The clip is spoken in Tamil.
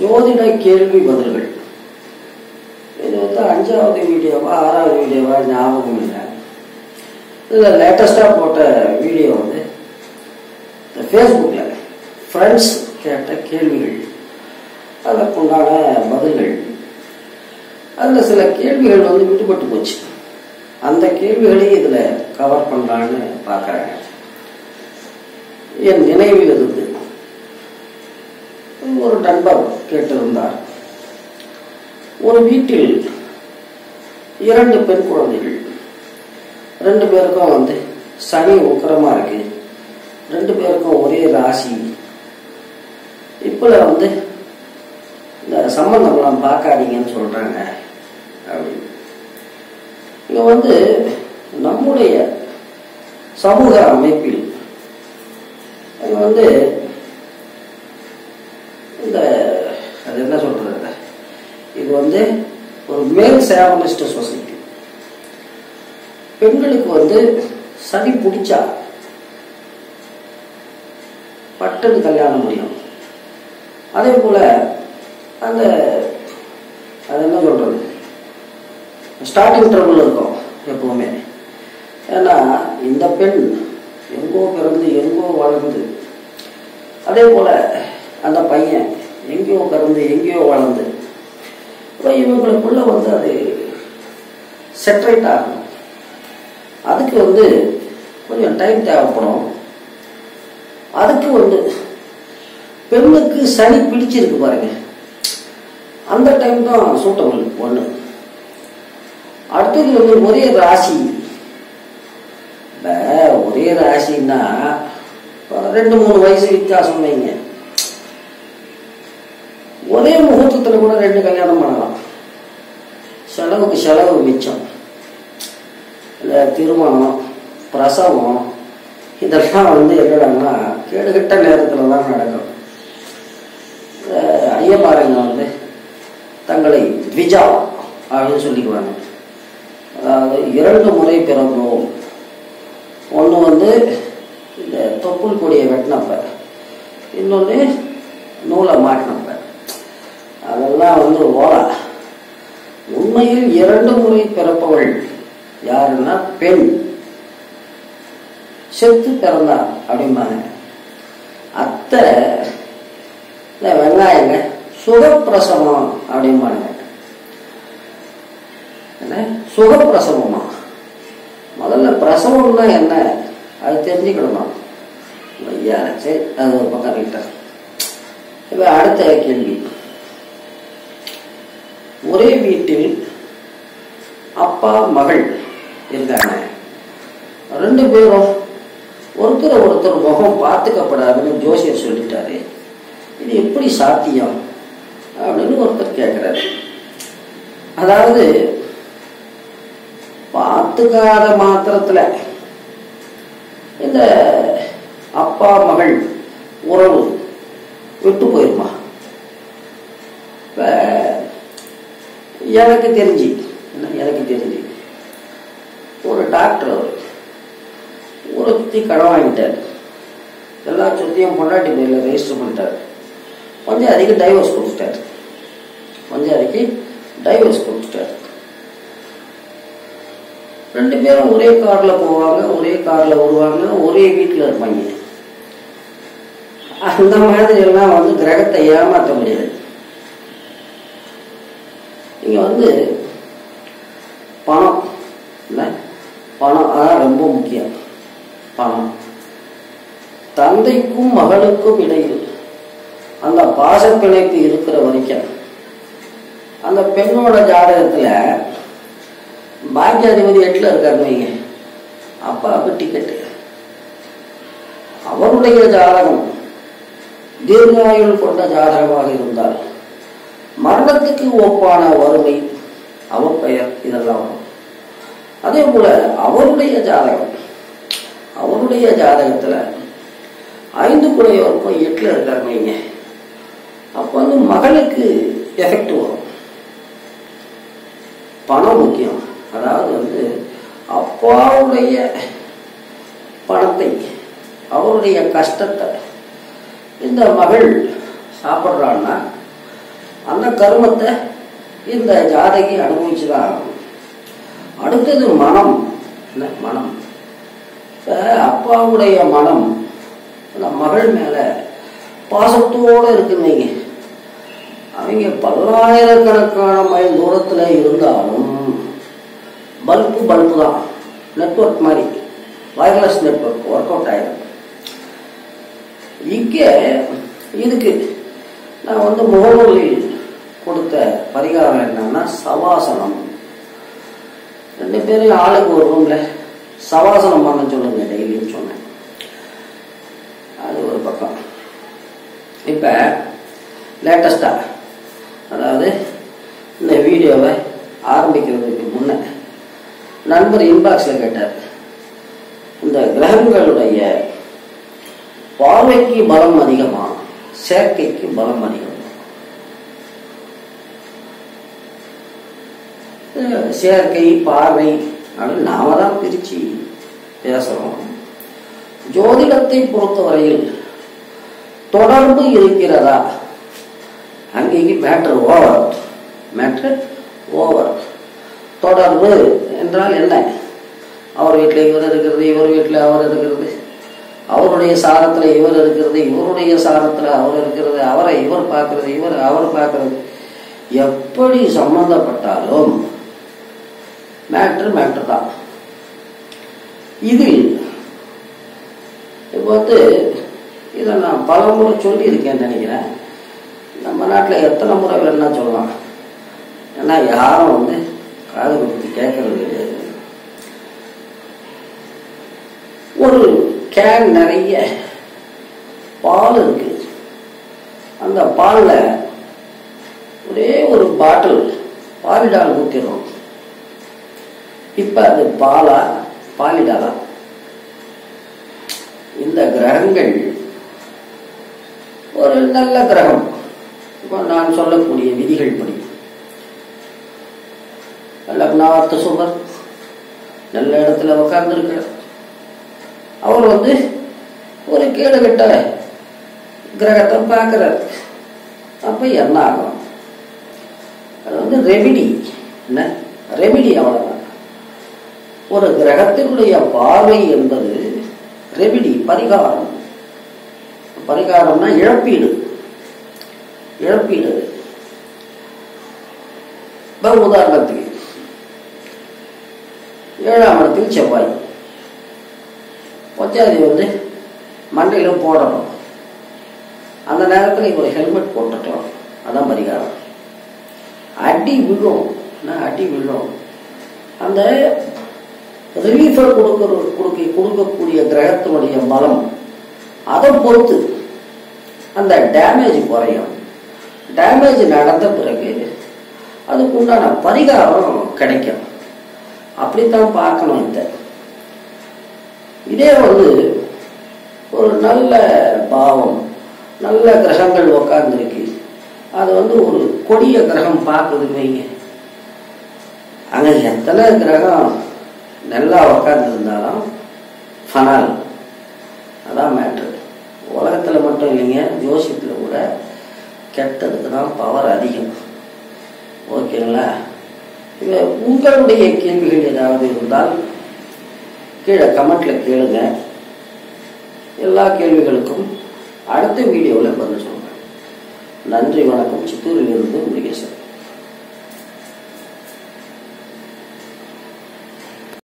ஜோதிட கேள்வி பதில்கள் இது வந்து அஞ்சாவது வீடியோவா ஆறாவது வீடியோவா ஞாபகம் இல்லை இதில் லேட்டஸ்டாக போட்ட வீடியோ வந்து இந்த ஃபேஸ்புக்கில் ஃப்ரெண்ட்ஸ் கேட்ட கேள்விகள் அதற்குண்டான பதில்கள் அதில் சில கேள்விகள் வந்து விட்டுப்பட்டு போச்சு அந்த கேள்விகளையும் இதில் கவர் பண்ணலான்னு பார்க்குறாங்க என் நினைவில் இருந்து ஒரு நண்பர் கேட்டிருந்தார் ஒரு வீட்டில் இரண்டு பெண் குழந்தைகள் ரெண்டு பேருக்கும் வந்து சனி உக்கரமா இருக்கு ரெண்டு பேருக்கும் ஒரே ராசி இப்பல வந்து இந்த சம்பந்தம்லாம் பார்க்காதீங்கன்னு சொல்றாங்க அப்படின்னு இங்க வந்து நம்முடைய சமூக அமைப்பில் இது வந்து இந்த அது என்ன சொல்றது இது வந்து ஒரு மேல் சேவனிஸ்ட் சொசைட்டி பெண்களுக்கு வந்து சனி பிடிச்சா பட்டுன்னு கல்யாணம் முடியும் அதே போல அந்த அது என்ன சொல்றது ஸ்டார்டிங் ட்ரபிள் இருக்கும் எப்பவுமே ஏன்னா இந்த பெண் எங்கோ பிறந்து எங்கோ வளர்ந்து அதே போல அந்த பையன் எங்கேயோ பிறந்து எங்கேயோ வளர்ந்து இப்போ இவங்களுக்குள்ள வந்து அது செட்ரேட் ஆகணும் அதுக்கு வந்து கொஞ்சம் டைம் தேவைப்படும் அதுக்கு வந்து பெண்ணுக்கு சனி பிடிச்சிருக்கு பாருங்க அந்த டைம் தான் சூட்டபிள் ஒன்று அடுத்தது வந்து ஒரே ராசி இப்ப ஒரே ராசின்னா ரெண்டு மூணு வயசு வித்தியாசம் வைங்க ஒரே முகூர்த்தத்துல கூட ரெண்டு கல்யாணம் பண்ணலாம் செலவுக்கு செலவு மிச்சம் இந்த திருமணம் பிரசவம் இதெல்லாம் வந்து என்னடான்னா கேடுகட்ட நேரத்தில் தான் நடக்கும் ஐயப்பாருங்க வந்து தங்களை த்விஜா அப்படின்னு சொல்லிக்குவாங்க அதாவது இரண்டு முறை பிறந்தோம் ஒன்று வந்து இந்த தொப்புள் கொடியை வெட்டினப்ப இன்னொன்று நூலை மாட்டினப்ப அதெல்லாம் வந்து ஓலா உண்மையில் இரண்டு முறை பிறப்பவள் யாருன்னா பெண் செத்து பிறந்தா அப்படிம்பாங்க அத்தை இந்த வெங்காயங்க சுகப்பிரசவம் அப்படிம்பாங்க என்ன சுகப்பிரசவமா முதல்ல பிரசவம்னா என்ன அது தெரிஞ்சுக்கணும் ஐயா சரி அது ஒரு பக்கம் ரைட்டா இப்போ அடுத்த கேள்வி ஒரே வீட்டில் அப்பா மகள் இருக்காங்க ரெண்டு பேரும் ஒருத்தர் ஒருத்தர் முகம் பார்த்துக்கப்படாதுன்னு ஜோசியர் சொல்லிட்டாரு இது எப்படி சாத்தியம் அப்படின்னு ஒருத்தர் கேட்கிறாரு அதாவது பார்த்துக்காத மாத்திரத்துல இந்த அப்பா மகள் உறவு விட்டு போயிருமா இப்ப எனக்கு தெரிஞ்சு என்ன எனக்கு தெரிஞ்சு ஒரு டாக்டர் அவர் ஊரை சுற்றி கடன் வாங்கிட்டார் எல்லா சொத்தையும் பொண்டாட்டி பேரில் ரெஜிஸ்டர் பண்ணிட்டார் பஞ்சாதிக்கு டைவர்ஸ் கொடுத்துட்டார் பஞ்சாதிக்கு டைவர்ஸ் கொடுத்துட்டார் ரெண்டு பேரும் ஒரே கார்ல போவாங்க ஒரே கார்ல வருவாங்க ஒரே வீட்டில் இருப்பாங்க அந்த மாதிரி எல்லாம் வந்து கிரகத்தை ஏமாற்ற முடியாது இங்க வந்து பணம் இல்லை பணம் அதான் ரொம்ப முக்கியம் பணம் தந்தைக்கும் மகளுக்கும் இடையில் அந்த பாசப்பிணைப்பு இருக்கிற வரைக்கும் அந்த பெண்ணோட ஜாதகத்துல பாக்கியாதிபதி எட்டுல இருக்காருன்னு வைங்க அப்பாவுக்கு டிக்கெட்டு அவருடைய ஜாதகம் தீர்காயுள் கொண்ட ஜாதகமாக இருந்தால் மரணத்துக்கு ஒப்பான வறுமை அவப்பெயர் இதெல்லாம் வரும் அதே போல அவருடைய ஜாதகம் அவருடைய ஜாதகத்துல ஐந்து குடையோருக்கும் எட்டுல இருக்காரு வைங்க அப்போ வந்து மகளுக்கு எஃபெக்ட் வரும் பணம் முக்கியம் அதாவது வந்து அப்பாவுடைய பணத்தை அவருடைய கஷ்டத்தை இந்த மகள் சாப்பிட்றான்னா அந்த கர்மத்தை இந்த ஜாதகி அனுபவிச்சுதான் ஆகணும் அடுத்தது மனம் என்ன மனம் இப்ப அப்பாவுடைய மனம் அந்த மகள் மேல பாசத்தோட இருக்குன்னீங்க அவங்க பல்லாயிரக்கணக்கான மைல் தூரத்துல இருந்தாலும் பல்பு பல்பு தான் நெட்வொர்க் மாதிரி வயர்லெஸ் நெட்வொர்க் ஒர்க் அவுட் ஆயிடும் இங்கே இதுக்கு நான் வந்து முகநூலில் கொடுத்த பரிகாரம் என்னன்னா சவாசனம் ரெண்டு பேரும் ஆளுக்கு ஒரு ரூம்ல சவாசனம் பண்ண சொல்லுங்க டெய்லின்னு சொன்னேன் அது ஒரு பக்கம் இப்ப லேட்டஸ்டா அதாவது இந்த வீடியோவை ஆரம்பிக்கிறதுக்கு முன்ன நண்பர் இன்பாக்ஸ்ல கேட்டார் இந்த கிரகங்களுடைய பார்வைக்கு பலம் அதிகமா சேர்க்கைக்கு பலம் அதிகமா அஹ் சேர்க்கை பார்வை அப்படின்னு நாம தான் பிரிச்சு பேசுறோம் ஜோதிடத்தை பொறுத்தவரையில் தொடர்பு இருக்கிறதா அங்கேக்கு மேட்ரு ஓவர் மேட்ரு ஓவர் தொடர்பு என்றால் என்ன அவர் வீட்டில் இவர் இருக்கிறது இவர் வீட்டில் அவர் இருக்கிறது அவருடைய சாரத்தில் இவர் இருக்கிறது இவருடைய சாரத்தில் அவர் இருக்கிறது அவரை இவர் பார்க்கறது இவர் அவர் பார்க்கறது எப்படி சம்பந்தப்பட்டாலும் மேட்ரு மேட்ரு தான் இதில் இப்போ வந்து இதை நான் பல முறை சொல்லியிருக்கேன்னு நினைக்கிறேன் நம்ம நாட்டில் எத்தனை முறை வேணா சொல்லலாம் ஏன்னா யாரும் வந்து காது கொடுத்து கேட்கறது கிடையாது ஒரு கேன் நிறைய பால் இருக்கு அந்த பால்ல ஒரே ஒரு பாட்டில் பாலிடால் ஊற்றிடும் இப்ப அது பாலா பாலிடாலா இந்த கிரகங்கள் ஒரு நல்ல கிரகம் இப்போ நான் சொல்லக்கூடிய விதிகள் படி லக்னார்த்த சுபர் நல்ல இடத்துல உட்கார்ந்துருக்கிறார் அவர் வந்து ஒரு கேடு கெட்ட கிரகத்தை பார்க்கிறார் அப்ப என்ன ஆகும் அது வந்து ரெமிடி என்ன ரெமிடி அவ்வளவுதான் ஒரு கிரகத்தினுடைய பார்வை என்பது ரெமிடி பரிகாரம் பரிகாரம்னா இழப்பீடு இழப்பீடு இப்ப உதாரணத்துக்கு ஏழாம் இடத்தில் செவ்வாய் பொச்சாதி வந்து மண்டையில போடணும் அந்த நேரத்தில் ஒரு ஹெல்மெட் போட்டுக்கலாம் அதான் பரிகாரம் அடி விழும் என்ன அடி விழும் அந்த ரிலீஃபை கொடுக்கிற கொடுக்க கொடுக்கக்கூடிய கிரகத்தினுடைய பலம் அதை பொறுத்து அந்த டேமேஜ் குறையும் டேமேஜ் நடந்த பிறகு அதுக்கு உண்டான பரிகாரம் கிடைக்கும் அப்படித்தான் பார்க்கணும் இந்த இதே வந்து ஒரு நல்ல பாவம் நல்ல கிரகங்கள் உக்காந்துருக்கு அது வந்து ஒரு கொடிய கிரகம் பார்க்குதுன்னு வைங்க அங்க எத்தனை கிரகம் நல்லா உக்காந்து இருந்தாலும் ஃபனால் அதான் மேட்ரு உலகத்துல மட்டும் இல்லைங்க ஜோசியத்துல கூட கெட்டதுக்கு தான் பவர் அதிகம் ஓகேங்களா இது உங்களுடைய கேள்விகள் ஏதாவது இருந்தால் கீழே கமெண்ட்ல கேளுங்க எல்லா கேள்விகளுக்கும் அடுத்த வீடியோவில் பதில் சொல்றேன் நன்றி வணக்கம் சித்தூரிலிருந்து